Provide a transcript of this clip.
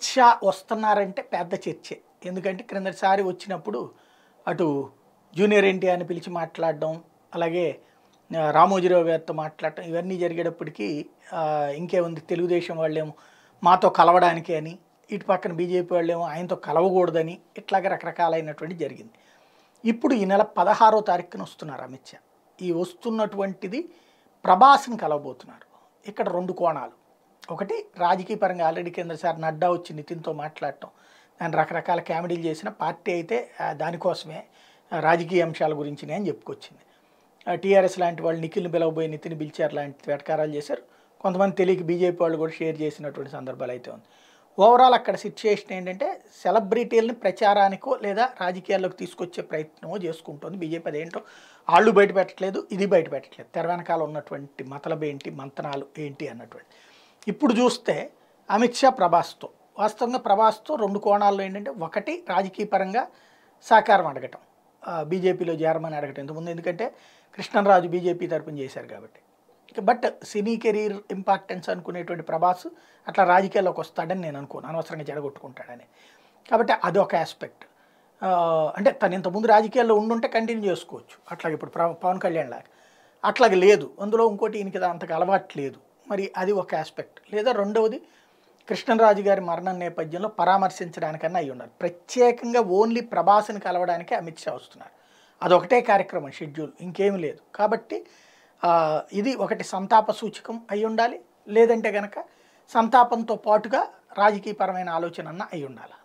అమిత్ షా వస్తున్నారంటే పెద్ద చర్చే ఎందుకంటే క్రిందటిసారి వచ్చినప్పుడు అటు జూనియర్ ఎన్టీఆర్ని పిలిచి మాట్లాడడం అలాగే ఆ, రామోజీరావు గారితో మాట్లాడటం ఇవన్నీ జరిగేటప్పటికీ ఆ, ఇంకేముంది తెలుగుదేశం వాళ్ళేమో మాతో కలవడానికి అని ఇటు పక్కన బీజేపీ వాళ్ళేమో ఆయనతో కలవకూడదని ఇట్లాగే రకరకాలైనటువంటి జరిగింది ఇప్పుడు ఈ నెల పదహారో తారీఖున వస్తున్నారు అమిత్ షా ఈ వస్తున్నటువంటిది ప్రభాస్ని కలవబోతున్నారు ఇక్కడ రెండు కోణాలు ఒకటి రాజకీయ పరంగా ఆల్రెడీ కిందసారి నడ్డా వచ్చి నితిన్తో మాట్లాడటం దాని రకరకాల కామెడీలు చేసిన పార్టీ అయితే ఆ, దానికోసమే ఆ, రాజకీయ అంశాల గురించినే అని చెప్పుకొచ్చింది టీఆర్ఎస్ లాంటి వాళ్ళు నిఖిల్ని పిలవబోయి నితిన్ పిలిచారు లాంటి వెటకారాలు చేశారు కొంతమంది తెలియక బీజేపీ వాళ్ళు కూడా షేర్ చేసినటువంటి సందర్భాలు అయితే ఉంది ఓవరాల్ అక్కడ సిచ్యుయేషన్ ఏంటంటే సెలబ్రిటీలని ప్రచారానికో లేదా రాజకీయాల్లోకి తీసుకొచ్చే ప్రయత్నమో చేసుకుంటుంది బీజేపీ అదేంటో వాళ్ళు బయట పెట్టట్లేదు ఇది బయట పెట్టట్లేదు తెర వెనకాల ఉన్నటువంటి మతలబ్ ఏంటి మంతనాలు ఏంటి అన్నటువంటి ఇప్పుడు చూస్తే అమిత్ షా ప్రభాస్తో వాస్తవంగా ప్రభాస్తో రెండు కోణాల్లో ఏంటంటే ఒకటి రాజకీయ పరంగా సహకారం అడగటం ఆ, బీజేపీలో చేరమని అడగటం ఇంతకుముందు ఎందుకంటే కృష్ణరాజు బీజేపీ తరపున చేశారు కాబట్టి ఇక బట్ సినీ కెరీర్ ఇంపార్టెన్స్ అనుకునేటువంటి ప్రభాస్ అట్లా రాజకీయాల్లోకి వస్తాడని నేను అనుకోను అనవసరంగా జడగొట్టుకుంటాడని కాబట్టి అదొక ఆస్పెక్ట్ అంటే తను ఇంతకుముందు రాజకీయాల్లో ఉండుంటే కంటిన్యూ చేసుకోవచ్చు అట్లాగే ఇప్పుడు ప్ర- పవన్ కళ్యాణ్ లాగా అట్లాగే లేదు అందులో ఇంకోటి ఈయనకి అంతకు అలవాటు లేదు మరి అది ఒక ఆస్పెక్ట్ లేదా రెండవది కృష్ణరాజు గారి మరణం నేపథ్యంలో పరామర్శించడానికన్నా అయి ఉన్నారు ప్రత్యేకంగా ఓన్లీ ప్రభాస్ని కలవడానికే అమిత్ షా వస్తున్నారు అదొకటే కార్యక్రమం షెడ్యూల్ ఇంకేమీ లేదు కాబట్టి ఆ, ఇది ఒకటి సంతాప సూచకం అయి ఉండాలి లేదంటే గనక సంతాపంతో పాటుగా రాజకీయపరమైన ఆలోచన అన్న అయి ఉండాలి